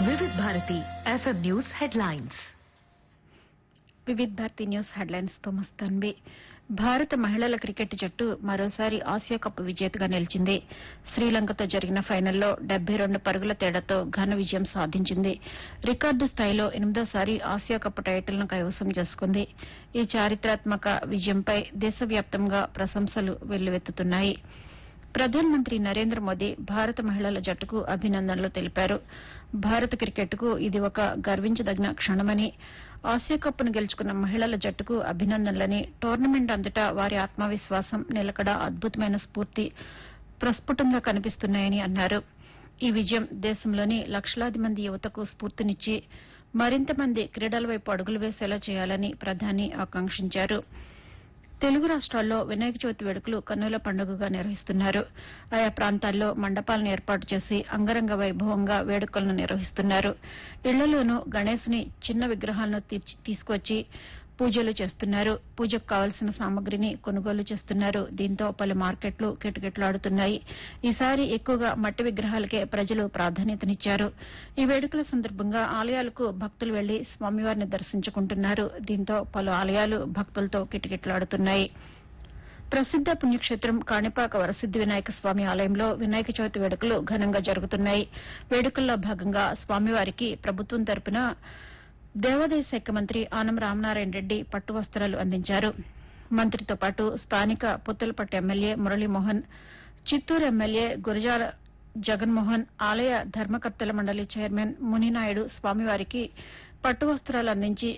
వివిధ Bharati FM news headlines Vividh Bharati news headlines తో మస్తాన్వి భారత మహిళల క్రికెట్ జట్టు మరోసారి ఆసియా కప్ విజేతగా నిలిచింది శ్రీలంకతో జరిగిన ఫైనల్లో డెబ్బై రెండు పరుగుల తేడాతో ఘన విజయం సాధించింది రికార్డు స్థాయిలో ఎనిమిదోసారి ఆసియా కప్ టైటిల్ను కైవసం చేసుకుంది ఈ చారిత్రాత్మక విజయంపై దేశవ్యాప్తంగా ప్రశంసలు వెల్లువెత్తుతున్నాయి ప్రధానమంత్రి నరేంద్ర మోదీ భారత మహిళల జట్టుకు అభినందనలు తెలిపారు భారత క్రికెట్కు ఇది ఒక గర్వించదగిన క్షణమని ఆసియా కప్ను గెలుచుకున్న మహిళల జట్టుకు అభినందనలని టోర్నమెంట్ అంతటా వారి ఆత్మవిశ్వాసం నిలకడ అద్భుతమైన స్ఫూర్తి ప్రస్ఫుటంగా కనిపిస్తున్నాయని అన్నారు ఈ విజయం దేశంలోని లక్షలాది మంది యువతకు స్ఫూర్తినిచ్చి మరింత మంది క్రీడల వైపు అడుగులు వేసేలా చేయాలని ప్రధాని ఆకాంక్షించారు తెలుగు రాష్ట్రాల్లో వినాయక చవితి వేడుకలు కన్నుల పండుగగా నిర్వహిస్తున్నారు ఆయా ప్రాంతాల్లో మండపాలను ఏర్పాటు చేసి అంగరంగ వైభవంగా వేడుకలను నిర్వహిస్తున్నారు ఇళ్లలోనూ గణేశుని చిన్న విగ్రహాలను తీర్చి- తీసుకొచ్చి పూజలు చేస్తున్నారు పూజకు కావలసిన సామగ్రిని కొనుగోలు చేస్తున్నారు దీంతో పలు మార్కెట్లు కిటకిటలాడుతున్నాయి ఈసారి ఎక్కువగా మట్టి విగ్రహాలకే ప్రజలు ప్రాధాన్యతనిచ్చారు ఈ వేడుకల సందర్భంగా ఆలయాలకు భక్తులు వెళ్లి స్వామివారిని దర్శించుకుంటున్నారు దీంతో పలు ఆలయాలు భక్తులతో కిటకిటలాడుతున్నాయి ప్రసిద్ద పుణ్యక్షేత్రం కాణిపాక వరసిద్ది వినాయక స్వామి ఆలయంలో వినాయక చవితి వేడుకలు ఘనంగా జరుగుతున్నాయి వేడుకల్లో భాగంగా స్వామివారికి ప్రభుత్వం తరపున దేవాదాయ శాఖ మంత్రి ఆనం రామనారాయణ రెడ్డి పట్టు వస్త్రాలు అందించారు మంత్రితో పాటు స్థానిక పుత్తలపట్టు ఎమ్మెల్యే మురళీమోహన్ చిత్తూరు ఎమ్మెల్యే గురజాల జగన్మోహన్ ఆలయ ధర్మకర్తల మండలి చైర్మన్ మునినాయుడు స్వామివారికి పట్టు వస్త్రాలు అందించి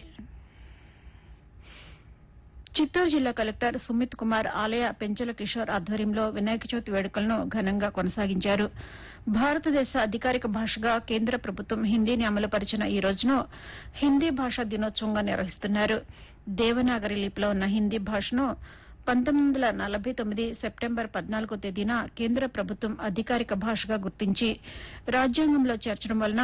చిత్తూరు జిల్లా కలెక్టర్ సుమిత్ కుమార్ ఆలయ పెంచల కిషోర్ ఆధ్వర్యంలో వినాయక చవితి వేడుకలను ఘనంగా కొనసాగించారు భారతదేశ అధికారిక భాషగా కేంద్ర ప్రభుత్వం హిందీని అమలుపరిచిన ఈ రోజును హిందీ భాషా దినోత్సవంగా నిర్వహిస్తున్నారు దేవనాగరి లిపిలో ఉన్న హిందీ భాషను పంతొమ్మిది వందల నలభై తొమ్మిది సెప్టెంబర్ పద్నాలుగో తేదీన కేంద్ర ప్రభుత్వం అధికారిక భాషగా గుర్తించి రాజ్యాంగంలో చేర్చడం వలన